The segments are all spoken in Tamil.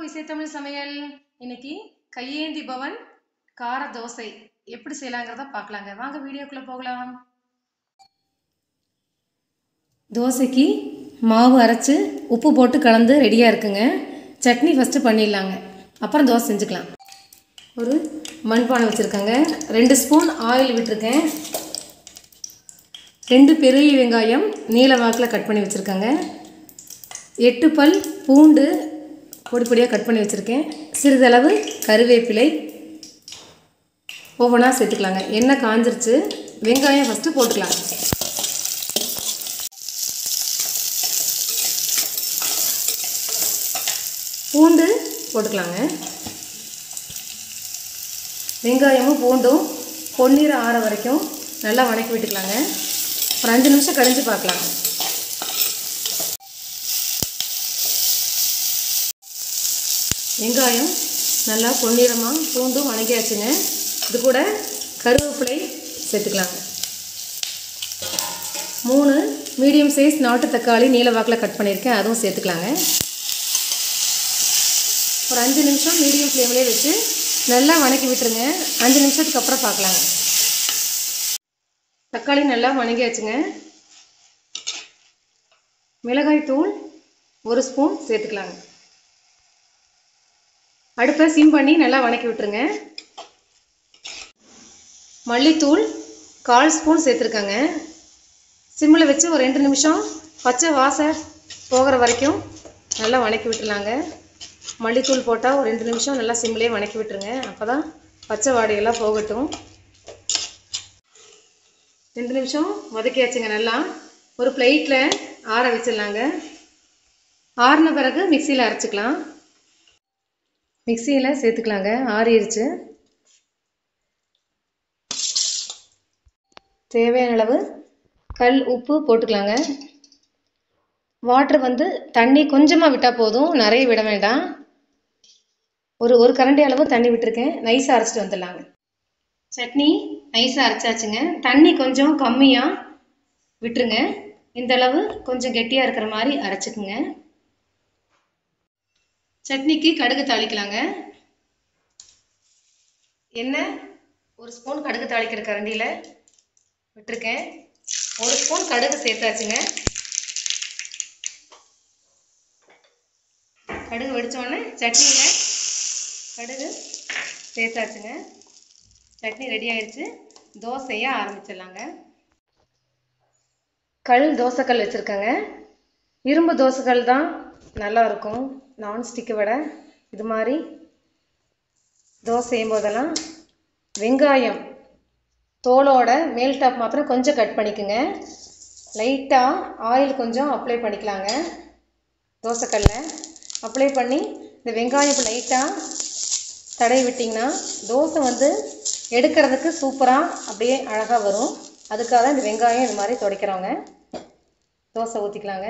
இசைத்தமிழ் சமையல் இன்னைக்கு கையேந்தி பவன் கார தோசை எப்படி செய்யலாங்கிறத பார்க்கலாங்க வாங்க வீடியோக்குள்ள போகலாம் தோசைக்கு மாவு அரைச்சு உப்பு போட்டு கலந்து ரெடியாக இருக்குங்க சட்னி ஃபஸ்ட்டு பண்ணிடலாங்க அப்புறம் தோசை செஞ்சுக்கலாம் ஒரு மண்பானை வச்சுருக்கேங்க ரெண்டு ஸ்பூன் ஆயில் விட்டுருக்கேன் ரெண்டு பெரிய வெங்காயம் நீல வாக்கில் கட் பண்ணி வச்சுருக்கேங்க எட்டு பல் பூண்டு பொடி பொடியாக கட் பண்ணி வச்சுருக்கேன் சிறிதளவு கருவேப்பிலை ஒவ்வொன்றா சேர்த்துக்கலாங்க எண்ணெய் காஞ்சிருச்சு வெங்காயம் ஃபஸ்ட்டு போட்டுக்கலாம் பூண்டு போட்டுக்கலாங்க வெங்காயமும் பூண்டும் பொன்னீரை ஆற வரைக்கும் நல்லா வணக்கி விட்டுக்கலாங்க ஒரு அஞ்சு நிமிஷம் கழிஞ்சு பார்க்கலாம் வெங்காயம் நல்லா பொன்னிறமாக பூண்டும் வணங்கியாச்சுங்க இது கூட கருவேப்பிலை சேர்த்துக்கலாங்க மூணு மீடியம் சைஸ் நாட்டு தக்காளி நீல வாக்கில் கட் பண்ணியிருக்கேன் அதுவும் சேர்த்துக்கலாங்க ஒரு அஞ்சு நிமிஷம் மீடியம் ஃப்ளேம்லேயே வச்சு நல்லா வணக்கி விட்டுருங்க அஞ்சு நிமிஷத்துக்கு அப்புறம் பார்க்கலாங்க தக்காளி நல்லா வணங்கியாச்சுங்க மிளகாய் தூள் ஒரு ஸ்பூன் சேர்த்துக்கலாங்க அடுப்பை சிம் பண்ணி நல்லா வணக்கி விட்டுருங்க மல்லித்தூள் கால் ஸ்பூன் சேர்த்துருக்காங்க சிம்மில் வச்சு ஒரு ரெண்டு நிமிஷம் பச்சை வாசை போகிற வரைக்கும் நல்லா வணக்கி விட்டுலாங்க மல்லித்தூள் போட்டால் ஒரு ரெண்டு நிமிஷம் நல்லா சிம்லேயே வணக்கி விட்டுருங்க அப்போ தான் பச்சை வாடையெல்லாம் போகட்டும் ரெண்டு நிமிஷம் வதக்கியாச்சுங்க நல்லா ஒரு பிளேட்டில் ஆற வச்சிடலாங்க ஆறின பிறகு மிக்சியில் அரைச்சிக்கலாம் மிக்சியில் சேர்த்துக்கலாங்க ஆறிடுச்சு தேவையான அளவு கல் உப்பு போட்டுக்கலாங்க வாட்ரு வந்து தண்ணி கொஞ்சமாக விட்டால் போதும் நிறைய விட வேண்டாம் ஒரு ஒரு கரண்டி அளவு தண்ணி விட்டுருக்கேன் நைஸாக அரைச்சிட்டு வந்துடலாங்க சட்னி நைஸாக அரைச்சாச்சுங்க தண்ணி கொஞ்சம் கம்மியாக விட்டுருங்க இந்த அளவு கொஞ்சம் கெட்டியாக இருக்கிற மாதிரி அரைச்சிக்குங்க சட்னிக்கு கடுகு தாளிக்கலாங்க எண்ணெய் ஒரு ஸ்பூன் கடுகு தாளிக்கிற கரண்டியில் விட்டுருக்கேன் ஒரு ஸ்பூன் கடுகு சேர்த்தாச்சுங்க கடுகு வெடித்தோடனே சட்னியில் கடுகு சேர்த்தாச்சுங்க சட்னி ரெடி ஆயிடுச்சு தோசையை ஆரம்பிச்சிடலாங்க கல் தோசைக்கல் வச்சுருக்கேங்க இரும்பு தோசைக்கல் தான் நல்லா இருக்கும் நான்ஸ்டிக்கை விட இது மாதிரி தோசை செய்யும் போதெல்லாம் வெங்காயம் தோலோட மேல் டாப் மாத்திரம் கொஞ்சம் கட் பண்ணிக்கோங்க லைட்டாக ஆயில் கொஞ்சம் அப்ளை பண்ணிக்கலாங்க தோசைக்கல்ல அப்ளை பண்ணி இந்த வெங்காயம் இப்போ லைட்டாக தடவி விட்டிங்கன்னா தோசை வந்து எடுக்கிறதுக்கு சூப்பராக அப்படியே அழகாக வரும் அதுக்காக தான் இந்த வெங்காயம் இது மாதிரி துடைக்கிறோங்க தோசை ஊற்றிக்கலாங்க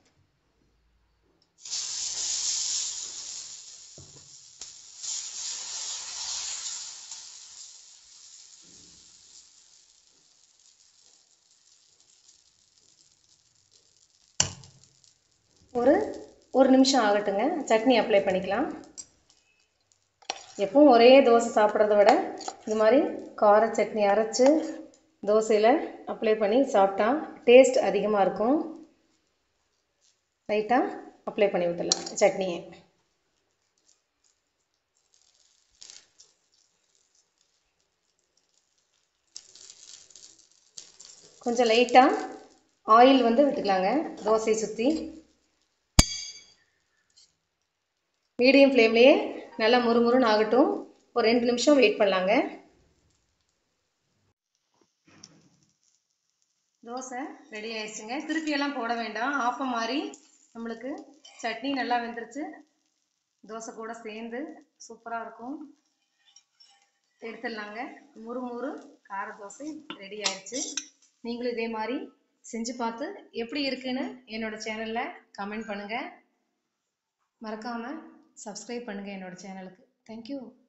ஒரு ஒரு நிமிஷம் ஆகட்டுங்க சட்னி அப்ளை பண்ணிக்கலாம் எப்பவும் ஒரே தோசை சாப்பிட்றத விட இது மாதிரி கார சட்னி அரைச்சி தோசையில் அப்ளை பண்ணி சாப்பிட்டா டேஸ்ட் அதிகமாக இருக்கும் லைட்டாக அப்ளை பண்ணி விட்டுடலாம் சட்னியை கொஞ்சம் லைட்டாக ஆயில் வந்து விட்டுக்கலாங்க தோசையை சுற்றி மீடியம் ஃப்ளேம்லேயே நல்லா முறுமுறுன்னு ஆகட்டும் ஒரு ரெண்டு நிமிஷம் வெயிட் பண்ணலாங்க தோசை ரெடி ஆயிடுச்சுங்க திருப்பியெல்லாம் போட வேண்டாம் ஆப்பம் மாதிரி நம்மளுக்கு சட்னி நல்லா வெந்துருச்சு தோசை கூட சேர்ந்து சூப்பராக இருக்கும் எடுத்துடலாங்க முறுமுறு கார தோசை ரெடி ஆயிடுச்சு நீங்களும் இதே மாதிரி செஞ்சு பார்த்து எப்படி இருக்குன்னு என்னோட சேனலில் கமெண்ட் பண்ணுங்கள் மறக்காமல் சப்ஸ்கிரைப் பண்ணுங்கள் என்னோட சேனலுக்கு தேங்க்யூ